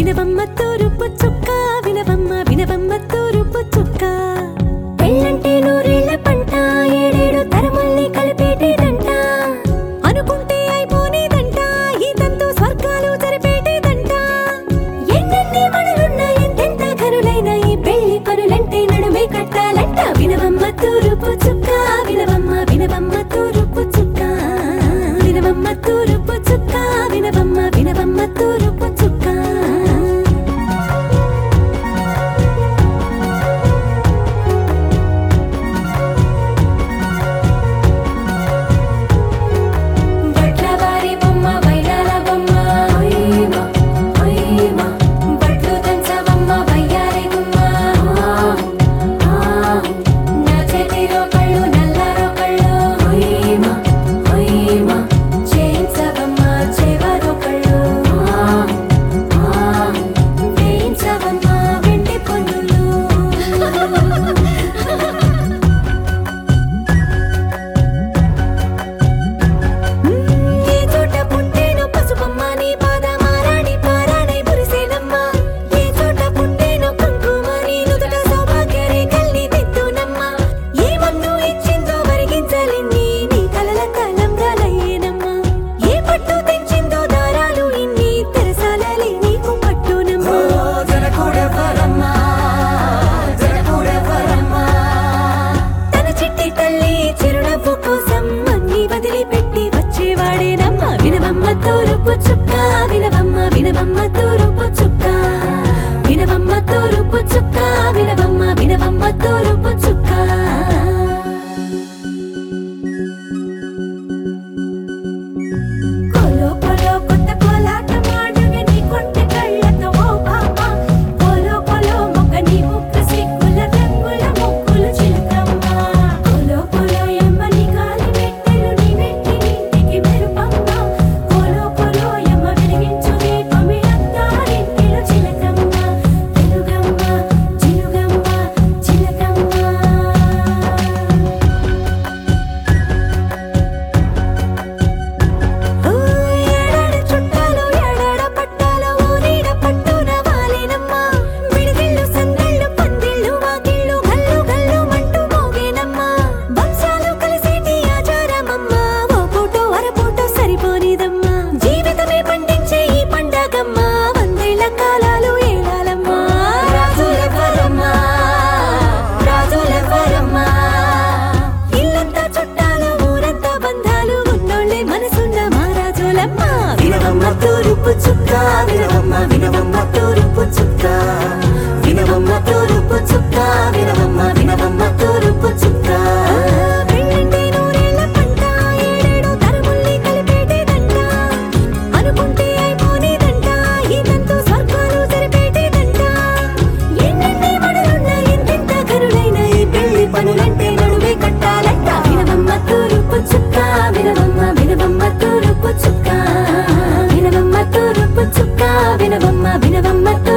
వినవమ్మ తూరుపు చుక్క వినవమ్మ వినవమ్మ తూరుపు చుక్క పెళ్ళంటే నూరేళ్ల పంట ఏడేడు తరముల్ని కలిపేటేదంట అనుకుంటే అయిపోనేదంట ఈ తంతు స్వర్గాలు జరిపేటేదంట ఎన్నెన్ని మనులున్న ఎంతెంత కనులైన ఈ పెళ్లి పనులంటే నడుమే కట్టాలంట వినవమ్మ తూరుపు చుక్క వినవమ్మ వినవమ్మ తూరుపు చుక్క వినవమ్మ తూరుపు చుక్క వినవమ్మ వినవమ్మ తూరుపు చుక్క వడ్లవారి బొమ్మ వైరాల బొమ్మ హొయ్మ హొయ్మ వడ్లు దంచవమ్మ వయ్యారి గుమ్మ నా చేతిలో కళ్ళు నల్లారో కళ్ళు హొయ్మ హొయ్మ చేయించవమ్మ చెవరో కళ్ళు వేయించవమ్మ వెండి పొన్నులు ఏ చోట పుట్టేనో పసుపమ్మ నీ పాదమారాడి పారాడై మురిసేనమ్మ ఏ చోట పుట్టేనో కుంకుమ నీ నుదుట సౌభాగ్య రేఖల్ని దిద్దునమ్మ ఏ మందు ఇచ్చిందో వరిగించలిన్ని నీ కలల తలంబ్రాలయ్యేనమ్మ ఏ పట్టు తెచ్చిందో దారాలు ఇన్ని తెరసాలలి నీకు పట్టునమ్మ జనకుడెవరమ్మా జనకుడెవరమ్మా తన చిట్టి తల్లి చిరునవ్వు కోసం అన్ని వదిలిపెట్టి వచ్చేవాడేనమ్మ వినవమ్మ తూరుపు చుక్క వినవమ్మ వినవమ్మ తూరుపు చుక్క వినవమ్మ తూరుపు చుక్క వినవమ్మ వినవమ్మ తూరుపు చుక్క కోలో కోలో కొత్త కోలాటం ఆడుగ నీ కొంటె కళ్ళతో ఓ పాప కోలో కోలో మొగ్గ నీ ముక్క సిగ్గుల రంగుల ముక్కులు చిలకమ్మ కోలో కోలో ఎమ్మ నీ కాలి మెట్టెలు నీ వెట్టి నింటికి మెరుపమ్మ కోలో కోలో ఎమ్మ వెలిగించు దీపమి అత్తారింటిలో చిలకమ్మ తెలుగమ్మ చిలుగమ్మ చిలకమ్మ ఏడాడ చుట్టాలు ఏడాడ పట్టాలు ఊరీడ పట్టున వాలేనమ్మ విడిదిళ్ళు సందళ్ళు పందిళ్ళు వాకిళ్ళు గల్లు గల్లు మంటూ మోగేనమ్మ వంశాలు కలిసేటి ఆచారమమ్మ ఓ పూటో అర పూటో సరిపోనిదమ్మ జీవితమే పండించే ఈ పండగమ్మ వందేళ్ల కాలాలు ఏలాలమ్మ రాజులెవ్వరమ్మా రాజులెవ్వరమ్మా ఇల్లంతా చుట్టాలు ఊరంతా బంధాలు ఉన్నోళ్ళే మనసున్న మహారాజులమ్మ వినవమ్మ తూరుపు చుక్క వినవమ్మ వినవమ్మ తూరుపు చుక్క వినవమ్మ తూరుపు చుక్క వినవమ్మ వినవమ్మ తూరుపు చుక్క పెళ్ళంటే నూరేళ్ల పంట ఏడేడు తరముల్ని కలిపేటేదంట అనుకుంటే అయిపోనేదంట ఈ తంతు స్వర్గాలు జరిపేటేదంట ఎన్నెన్ని మడులున్న ఎంతెంత కరులైన ఈ పెళ్లి పనులంటే నడువే కట్టాలంట వినవమ్మ తూరుపు చుక్క వినవమ్మ వినవమ్మ తూరుపు చుక్క వినవమ్మ తూరుపు చుక్క వినవమ్మ వినవమ్మ తూరుపు